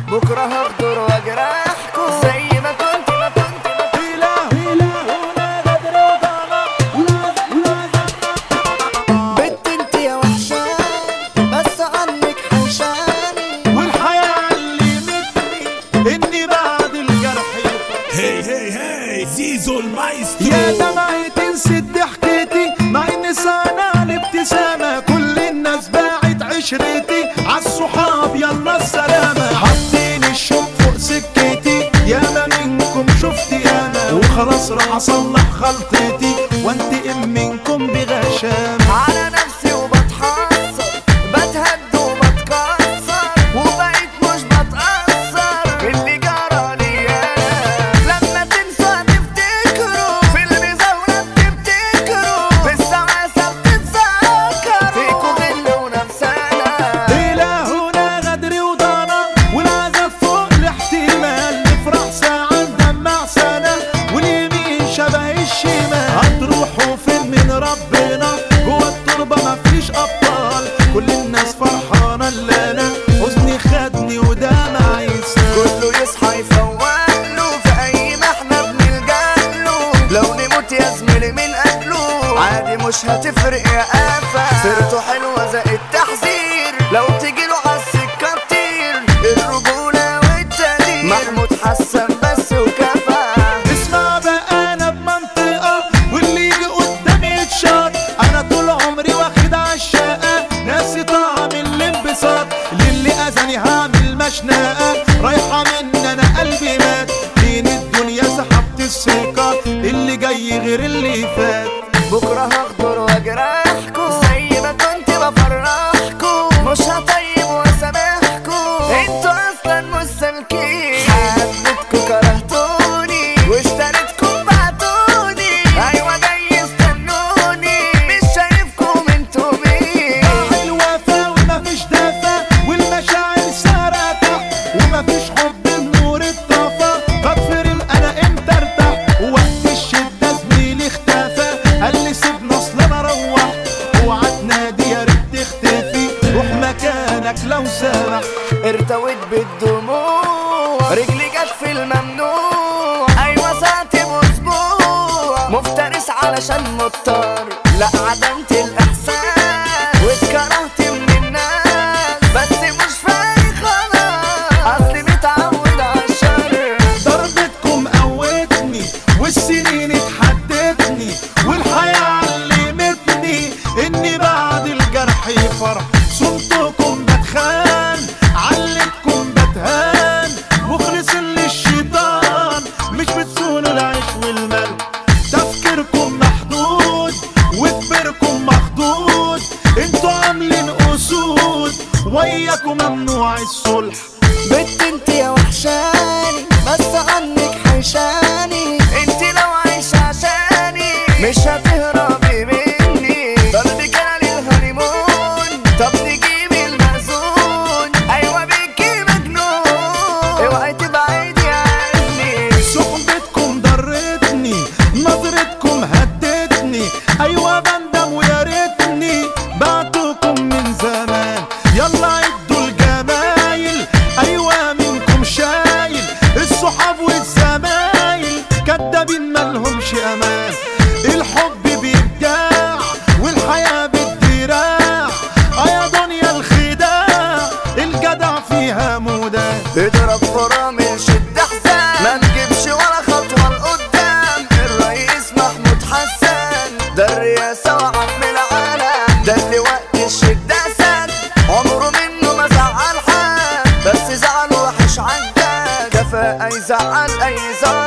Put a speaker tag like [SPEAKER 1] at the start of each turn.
[SPEAKER 1] بكرة هغدر واجرحكم زي ما كنت ما كنت ما كنت بنت انت يا وحشاني بس عنك حيشاني
[SPEAKER 2] والحياة علمتني اني بعد الجرح
[SPEAKER 3] هي هي هي زيزو
[SPEAKER 2] يا
[SPEAKER 3] المايسترو
[SPEAKER 2] دمعي تنسي ضحكتي مع اني صانع الابتسامة كل الناس باعت عشرتي عالصحاب يلا السلامة حاطين الشوق فوق سكتي ياما منكم شفت ياما وخلاص راح اصلح غلطتي وانتقم منكم بغشامة
[SPEAKER 1] على نفسي وبتحسر بتهد وبتكسر وبقيت مش بتأثر باللي جرى لي أنا لما تنسى تفتكروا في المزاولة بتفتكروا في السعاسة بتتذكروا فيكوا غل ونفسنا
[SPEAKER 2] إلهنا غدر وضنا والعذاب فوق الاحتمال نفرح ساعة ندمع سنة واليمين شبه الشمال هتروحوا فين من ربنا جوا التربة مفيش أبطال كل الناس فرحانة اللي أنا حزني خدني وده معيسى
[SPEAKER 1] كله يصحى يفوق له في اي محنة بنلجأله لو نموت يا زميلي من قبله عادي مش هتفرق يا قفا سيرته حلوة زي التحذير لو تجيله عالسكة كتير الرجولة والتقدير محمود حسن بس وكفى
[SPEAKER 2] اسمع بقى انا بمنطقة واللي يجي قدامي يتشاط انا طول عمري واخد عالشقة ناسي طعم الانبساط للي اذاني هعمل مشنقة رايحة من انا قلبي مات بين الدنيا سحبت الثقة اللي جاي غير اللي فات
[SPEAKER 1] بكرة هغدر واجرحكم زي ما كنت بفرحكم مش هطيب واسامحكم انتوا اصلا مش سالكين حبيتكم كرهتوني واشتريتكم بعتوني ايوه جاي استنوني مش شايفكم انتوا مين
[SPEAKER 2] ضاع الوفا ومفيش دفا والمشاعر سارة تحت ومفيش حب النور اتطفى غفر انا امتى ارتاح وقت الشدة زميلي اختفى قال لي سيبنا اصل انا روح اوعى تنادي يا ريت تختفي روح مكانك لو سامح
[SPEAKER 1] ارتويت بالدموع رجلي جت في الممنوع ايوه ساعتي باسبوع مفترس علشان مضطر لا عدمت الاحساس واتكرهت من الناس بس مش فايق خلاص اصلي متعود على الشر
[SPEAKER 2] ضربتكم قوتني والسنين اتحدتني والحياة علمتني اني بعد الجرح فرح صمتكم بتخان علمكم بتهان مخلصين للشيطان مش بتسونوا العيش والمال تفكيركم محدود وكبركم مخدود انتوا عاملين اسود وياكم ممنوع الصلح
[SPEAKER 1] بنت انت يا وحشاني بس عنك حيشاني انت لو عايشة عشاني مش هتهربي مني ضربي كان للهانيمون طب نجيب المأذون ايوه بيكي مجنون اوعي تبعدي عني
[SPEAKER 2] صحبتكم ضرتني نظرتكم هدتني ايوه بندم ويا ريتني بعتكم من زمان يلا عدوا الجمايل ايوه منكم شايل الصحاب والزمايل كدابين مالهمش امان الحب بيبداع والحياه بالدراع اه يا دنيا الخداع الجدع فيها مودع
[SPEAKER 1] اضرب فرامل شد حزام ما نجيبش ولا خطوة لقدام الرئيس محمود حسن ده الرئاسة وعم العالم ده اللي وقت الشدة سد عمره منه ما زعل حد بس زعل وحش عدى كفاءة يزعل أي زعل